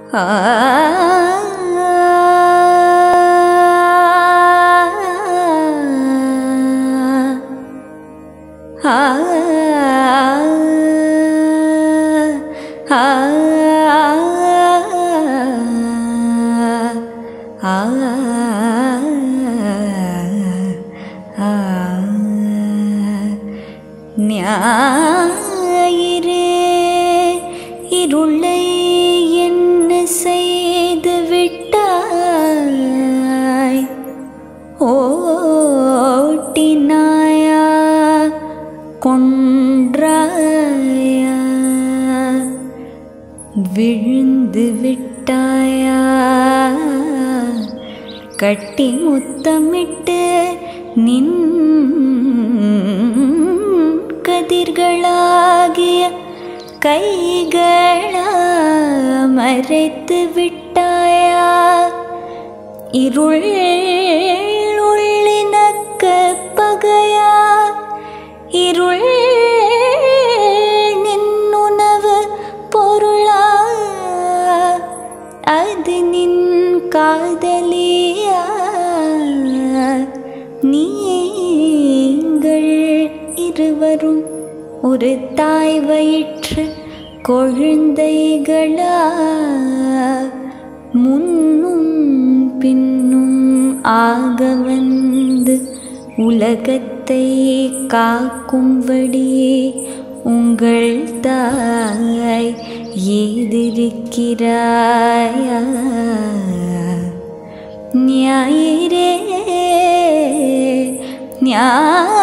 ஞாயிறு இருளை என்ன செய்து விட்டாய் ஓட்டினாயா கொன்றாயா விழுந்து விட்டாயா கட்டி முத்தமிட்டு நின் கதிர்களாகிய கைகளா மறைத்து விட்டாயா இருள் உள்ளினக்க பகையா இருள் நின்னுணவு பொருளா அது நின் காதலியா நீங்கள் இருவரும் ஒரு தாய் வயிற்று கொழுந்தைகளா முன்னும் பின்னும் ஆக வந்து உலகத்தை காக்கும்படி உங்கள் தாய் ஏதிருக்கிறாயா ஞாயிறே ஞாயிறே